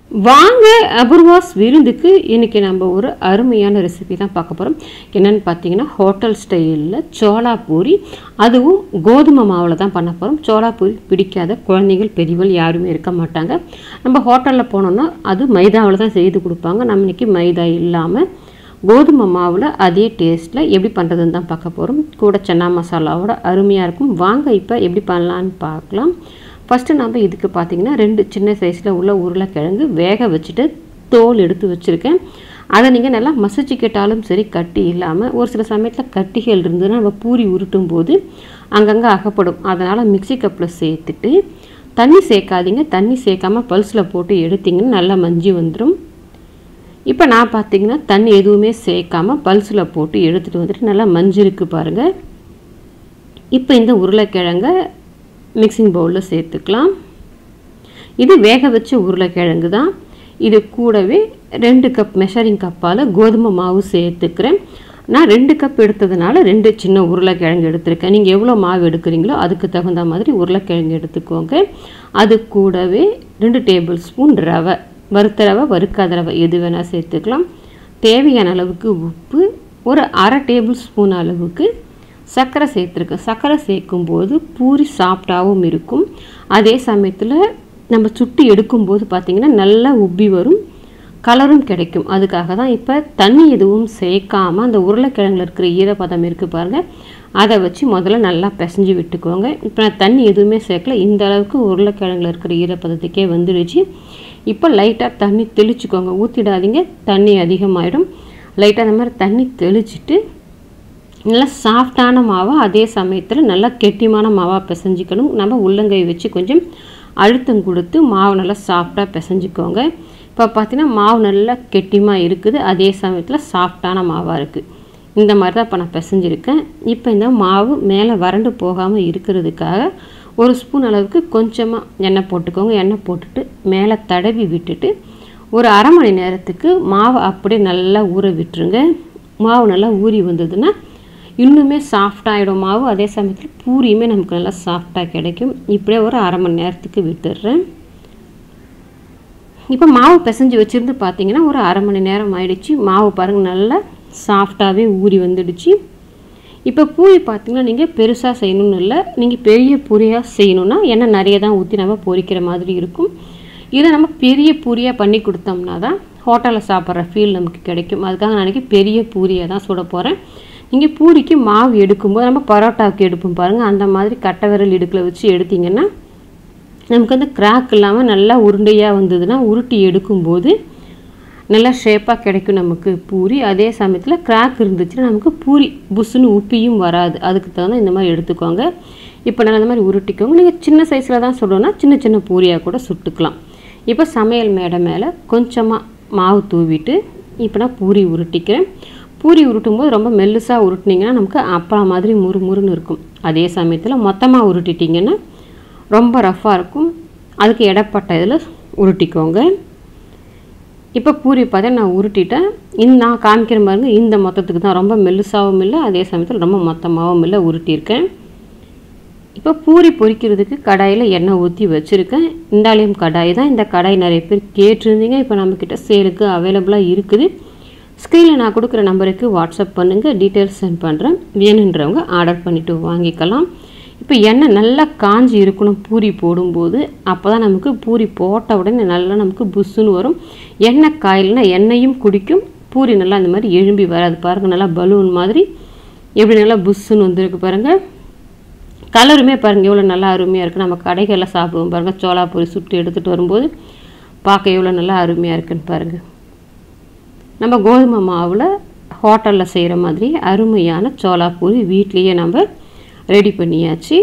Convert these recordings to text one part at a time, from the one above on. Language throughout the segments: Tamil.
வாங்க அபூர்வாஸ் விருந்துக்கு இன்றைக்கி நம்ம ஒரு அருமையான ரெசிபி தான் பார்க்க போகிறோம் என்னென்னு பார்த்தீங்கன்னா ஹோட்டல் ஸ்டைலில் சோளா பூரி அதுவும் கோதுமை மாவில் தான் பண்ண போகிறோம் சோளா பூரி பிடிக்காத குழந்தைகள் பெரியவள் யாருமே இருக்க மாட்டாங்க நம்ம ஹோட்டலில் போனோம்னா அது மைதாவில் தான் செய்து கொடுப்பாங்க நம்ம இன்றைக்கி மைதா இல்லாமல் கோதுமை மாவில் அதே டேஸ்ட்டில் எப்படி பண்ணுறதுன்னு தான் பார்க்க போகிறோம் கூட சன்னா மசாலாவோட அருமையாக இருக்கும் வாங்க இப்போ எப்படி பண்ணலான்னு பார்க்கலாம் ஃபஸ்ட்டு நம்ம இதுக்கு பார்த்திங்கன்னா ரெண்டு சின்ன சைஸில் உள்ள உருளைக்கிழங்கு வேக வச்சுட்டு தோல் எடுத்து வச்சுருக்கேன் அதை நீங்கள் நல்லா மசிச்சுக்கிட்டாலும் சரி கட்டி இல்லாமல் ஒரு சில சமயத்தில் கட்டிகள் இருந்ததுன்னா நம்ம பூரி உருட்டும் போது அங்கங்கே அகப்படும் அதனால் மிக்சி கப்பில் சேர்த்துட்டு தண்ணி சேர்க்காதீங்க தண்ணி சேர்க்காமல் பல்ஸில் போட்டு எடுத்திங்கன்னா நல்லா மஞ்சி வந்துடும் இப்போ நான் பார்த்தீங்கன்னா தண்ணி எதுவுமே சேர்க்காமல் பல்ஸில் போட்டு எடுத்துகிட்டு வந்துட்டு நல்லா மஞ்சிருக்கு பாருங்கள் இப்போ இந்த உருளைக்கிழங்கை மிக்சிங் பவுலில் சேர்த்துக்கலாம் இது வேக வச்ச உருளைக்கிழங்கு தான் இது கூடவே ரெண்டு கப் மெஷரிங் கப்பால் கோதுமை மாவு சேர்த்துக்கிறேன் நான் ரெண்டு கப் எடுத்ததுனால ரெண்டு சின்ன உருளைக்கிழங்கு எடுத்திருக்கேன் நீங்கள் எவ்வளோ மாவு எடுக்கிறீங்களோ அதுக்கு தகுந்த மாதிரி உருளைக்கிழங்கு எடுத்துக்கோங்க அது கூடவே ரெண்டு டேபிள் ஸ்பூன் ரவை வறுத்த ரவை வறுக்காத ரவை எது வேணால் சேர்த்துக்கலாம் தேவையான அளவுக்கு உப்பு ஒரு அரை டேபிள் ஸ்பூன் அளவுக்கு சர்க்கரை சேர்த்துருக்கேன் சர்க்கரை சேர்க்கும்போது பூரி சாஃப்டாகவும் இருக்கும் அதே சமயத்தில் நம்ம சுட்டி எடுக்கும்போது பார்த்திங்கன்னா நல்லா உப்பி வரும் கலரும் கிடைக்கும் அதுக்காக தான் இப்போ தண்ணி எதுவும் சேர்க்காமல் அந்த உருளைக்கிழங்குல இருக்கிற ஈரப்பதம் இருக்குது பாருங்கள் அதை வச்சு முதல்ல நல்லா பிசைஞ்சு விட்டுக்கோங்க இப்போ நான் தண்ணி எதுவுமே சேர்க்கல இந்த அளவுக்கு உருளைக்கிழங்குல இருக்கிற ஈரப்பதத்துக்கே வந்துடுச்சு இப்போ லைட்டாக தண்ணி தெளிச்சுக்கோங்க ஊற்றிடாதீங்க தண்ணி அதிகமாகிடும் லைட்டாக அந்த மாதிரி தண்ணி தெளிச்சிட்டு நல்லா சாஃப்டான மாவாக அதே சமயத்தில் நல்லா கெட்டிமான மாவாக பிசைஞ்சிக்கணும் நம்ம உள்ளங்கை வச்சு கொஞ்சம் அழுத்தம் கொடுத்து மாவு நல்லா சாஃப்டாக பிசைஞ்சிக்கோங்க இப்போ பார்த்தீங்கன்னா மாவு நல்லா கெட்டிமாக இருக்குது அதே சமயத்தில் சாஃப்டான மாவாக இருக்குது இந்த மாதிரி தான் இப்போ நான் பிசைஞ்சிருக்கேன் இப்போ இந்த மாவு மேலே வறண்டு போகாமல் இருக்கிறதுக்காக ஒரு ஸ்பூன் அளவுக்கு கொஞ்சமாக எண்ணெய் போட்டுக்கோங்க எண்ணெய் போட்டுட்டு மேலே தடவி விட்டுட்டு ஒரு அரை மணி நேரத்துக்கு மாவை அப்படியே நல்லா ஊற விட்டுருங்க மாவு நல்லா ஊறி வந்ததுன்னா இன்னுமே சாஃப்டாகிடும் மாவு அதே சமயத்தில் பூரியுமே நமக்கு நல்லா சாஃப்டாக கிடைக்கும் இப்படியே ஒரு அரை மணி நேரத்துக்கு விட்டுடுறேன் இப்போ மாவு பிசைஞ்சு வச்சுருந்து பார்த்தீங்கன்னா ஒரு அரை மணி நேரம் ஆயிடுச்சு மாவு பாருங்கள் நல்லா சாஃப்டாகவே ஊறி வந்துடுச்சு இப்போ பூரி பார்த்தீங்கன்னா நீங்கள் பெருசாக செய்யணும்னு இல்லை நீங்கள் பெரிய பூரியாக செய்யணுன்னா எண்ணெய் நிறைய தான் ஊற்றி நம்ம பொரிக்கிற மாதிரி இருக்கும் இதை நம்ம பெரிய பூரியாக பண்ணி கொடுத்தோம்னா தான் ஹோட்டலில் சாப்பிட்ற ஃபீல் நமக்கு கிடைக்கும் அதுக்காக நான் இன்றைக்கி பெரிய பூரியாக தான் சுட போகிறேன் நீங்கள் பூரிக்கு மாவு எடுக்கும்போது நம்ம பரோட்டாவுக்கு எடுப்போம் பாருங்கள் அந்த மாதிரி கட்டை விரல் இடுக்கில் வச்சு எடுத்திங்கன்னா நமக்கு வந்து கிராக் இல்லாமல் நல்லா உருண்டையாக வந்ததுன்னா உருட்டி எடுக்கும்போது நல்லா ஷேப்பாக கிடைக்கும் நமக்கு பூரி அதே சமயத்தில் கிராக் இருந்துச்சுன்னா நமக்கு பூரி புஷ்ஷுன்னு உப்பியும் வராது அதுக்கு தகுந்த இந்த மாதிரி எடுத்துக்கோங்க இப்போ நல்லா இந்த மாதிரி உருட்டிக்கோங்க நீங்கள் சின்ன சைஸில் தான் சுடணும்னா சின்ன சின்ன பூரியாக கூட சுட்டுக்கலாம் இப்போ சமையல் மேடை மேலே கொஞ்சமாக மாவு தூவிட்டு இப்போ நான் பூரி உருட்டிக்கிறேன் பூரி உருட்டும் போது ரொம்ப மெல்லுசாக உருட்டினீங்கன்னா நமக்கு அப்பளா மாதிரி முறு முறுன்னு இருக்கும் அதே சமயத்தில் மொத்தமாக உருட்டிட்டிங்கன்னா ரொம்ப ரஃப்பாக இருக்கும் அதுக்கு இடப்பட்ட இதில் உருட்டிக்கோங்க இப்போ பூரி பார்த்தா நான் உருட்டிட்டேன் இந்த நான் காமிக்கிற பாருங்க இந்த மொத்தத்துக்கு தான் ரொம்ப மெல்லுசாகவும் இல்லை அதே சமயத்தில் ரொம்ப மொத்தமாகவும் இல்லை உருட்டியிருக்கேன் இப்போ பூரி பொரிக்கிறதுக்கு கடாயில் எண்ணெய் ஊற்றி வச்சுருக்கேன் இந்தாலியம் கடாய் தான் இந்த கடாய் நிறைய பேர் கேட்டிருந்தீங்க இப்போ நம்மக்கிட்ட சேலுக்கு அவைலபிளாக இருக்குது ஸ்க்ரீனில் நான் கொடுக்குற நம்பருக்கு வாட்ஸ்அப் பண்ணுங்கள் டீட்டெயில்ஸ் சென்ட் பண்ணுறேன் வேணுன்றவங்க ஆர்டர் பண்ணிவிட்டு வாங்கிக்கலாம் இப்போ எண்ணெய் நல்லா காஞ்சி இருக்கணும் பூரி போடும்போது அப்போ தான் நமக்கு பூரி போட்ட உடனே நல்லா நமக்கு புஷ்ஷுன்னு வரும் எண்ணெய் காயில்னா எண்ணெயும் குடிக்கும் பூரி நல்லா இந்த மாதிரி எழும்பி வராது பாருங்கள் நல்லா பலூன் மாதிரி எப்படி நல்லா புஷ்ஷுன்னு வந்திருக்கு பாருங்கள் கலருமே பாருங்கள் எவ்வளோ நல்லா அருமையாக இருக்குது நம்ம கடைகளில் சாப்பிடுவோம் பாருங்கள் சோளா பூரி சுட்டு எடுத்துகிட்டு வரும்போது பார்க்க எவ்வளோ நல்லா அருமையாக இருக்குன்னு பாருங்கள் நம்ம கோதுமை மாவில் ஹோட்டலில் செய்கிற மாதிரி அருமையான சோளா பூரி வீட்லேயே நம்ம ரெடி பண்ணியாச்சு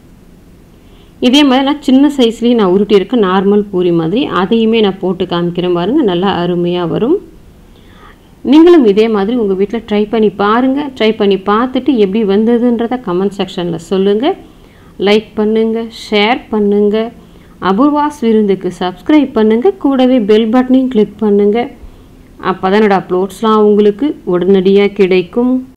இதே மாதிரி நான் சின்ன சைஸ்லேயும் நான் உருட்டியிருக்கேன் நார்மல் பூரி மாதிரி அதையுமே நான் போட்டு காமிக்கிறேன் பாருங்கள் நல்லா அருமையாக வரும் நீங்களும் இதே மாதிரி உங்கள் வீட்டில் ட்ரை பண்ணி பாருங்கள் ட்ரை பண்ணி பார்த்துட்டு எப்படி வந்ததுன்றதை கமெண்ட் செக்ஷனில் சொல்லுங்கள் லைக் பண்ணுங்கள் ஷேர் பண்ணுங்கள் அபூர்வாஸ் விருந்துக்கு சப்ஸ்கிரைப் பண்ணுங்கள் கூடவே பெல் பட்டனையும் கிளிக் பண்ணுங்கள் அப்போ தான் என்னோடய அப்லோட்ஸ்லாம் உங்களுக்கு உடனடியாக கிடைக்கும்